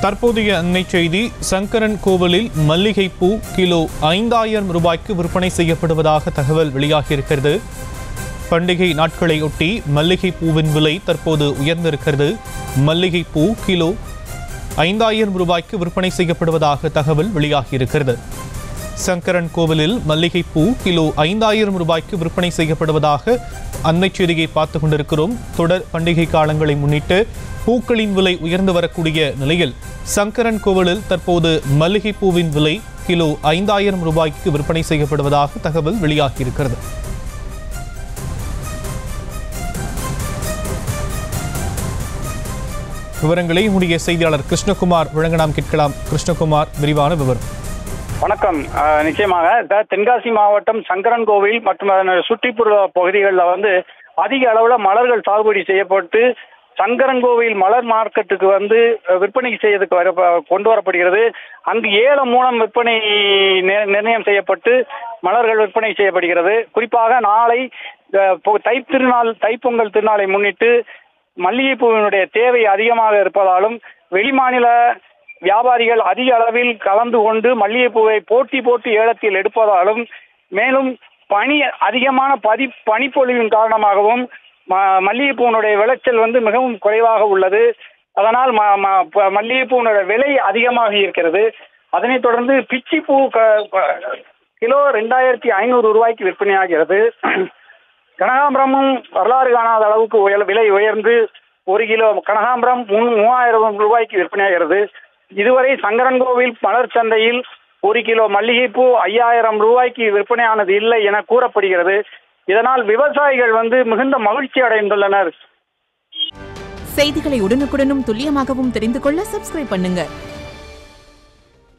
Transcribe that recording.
தற்போதைய அன்னை செய்தி சங்கரன் கோவிலில் மல்லிகைப்பூ கிலோ ஐந்தாயிரம் ரூபாய்க்கு விற்பனை செய்யப்படுவதாக தகவல் வெளியாகியிருக்கிறது பண்டிகை நாட்களை ஒட்டி மல்லிகைப்பூவின் விலை தற்போது உயர்ந்திருக்கிறது மல்லிகைப்பூ கிலோ ஐந்தாயிரம் ரூபாய்க்கு விற்பனை செய்யப்படுவதாக தகவல் வெளியாகியிருக்கிறது சங்கரன் கோவிலில் மல்லிகைப்பூ கிலோ ஐந்தாயிரம் ரூபாய்க்கு விற்பனை செய்யப்படுவதாக அன்னை செய்தியை பார்த்து கொண்டிருக்கிறோம் தொடர் பண்டிகை காலங்களை முன்னிட்டு பூக்களின் விலை உயர்ந்து வரக்கூடிய நிலையில் சங்கரன் கோவிலில் தற்போது மல்லிகைப்பூவின் விலை கிலோ ஐந்தாயிரம் ரூபாய்க்கு விற்பனை செய்யப்படுவதாக தகவல் வெளியாகியிருக்கிறது விவரங்களை நம்முடைய செய்தியாளர் கிருஷ்ணகுமார் வழங்க நாம் கேட்கலாம் கிருஷ்ணகுமார் விரிவான விவரம் வணக்கம் அஹ், நிச்சயமாக த- தென்காசி மாவட்டம் சங்கரன் கோவில் மற்றும் அதன் சுற்றுப்புற பகுதிகளில் வந்து அதிக அளவில் மலர்கள் சாகுபடி செய்யப்பட்டு சங்கரன்கோவில் மலர் மார்க்கெட்டுக்கு வந்து அஹ், விற்பனை செய்யறதுக்கு வர கொண்டு வரப்படுகிறது அங்கு ஏலம் மூலம் விற்பனை நி- நிர்ணயம் செய்யப்பட்டு மலர்கள் விற்பனை செய்யப்படுகிறது குறிப்பாக நாளை அஹ், பொ- தைத்திருநாள் தைப்பொங்கல் திருநாளை முன்னிட்டு மல்லிகைப்பூவினுடைய தேவை அதிகமாக இருப்பதாலும் வெளிமாநில வியாபாரிகள் அதிக அளவில் கலந்து கொண்டு மல்லிகைப்பூவை போட்டி போட்டு ஏலத்தில் எடுப்பதாலும் மேலும் பனி அதிகமான பதி பனிப்பொழிவின் காரணமாகவும் ம- மல்லிகைப்பூவினுடைய விளைச்சல் வந்து மிகவும் குறைவாக உள்ளது அதனால் ம- ம- ப- மல்லிகைப்பூவினுடைய விலை அதிகமாக இருக்கிறது அதனைத் தொடர்ந்து பிச்சிப்பூ க- க- கிலோ ரெண்டாயிரத்தி ஐநூறு ரூபாய்க்கு விற்பனையாகிறது கனகாம்பரமும் வரலாறு காணாத அளவுக்கு உயர் விலை உயர்ந்து ஒரு கிலோ கனகாம்பரம் மூணு மூவாயிரம் ரூபாய்க்கு விற்பனையாகிறது இதுவரை சங்கரன்கோவில் மலர் சந்தையில் ஒரு கிலோ மல்லிகைப்பூ ஐயாயிரம் ரூபாய்க்கு விற்பனையானது இல்லை என கூறப்படுகிறது இதனால் விவசாயிகள் வந்து மிகுந்த மகிழ்ச்சி அடைந்துள்ளனர் செய்திகளை உடனுக்குடனும் துல்லியமாகவும் தெரிந்து கொள்ள சப்ஸ்கிரைப் பண்ணுங்க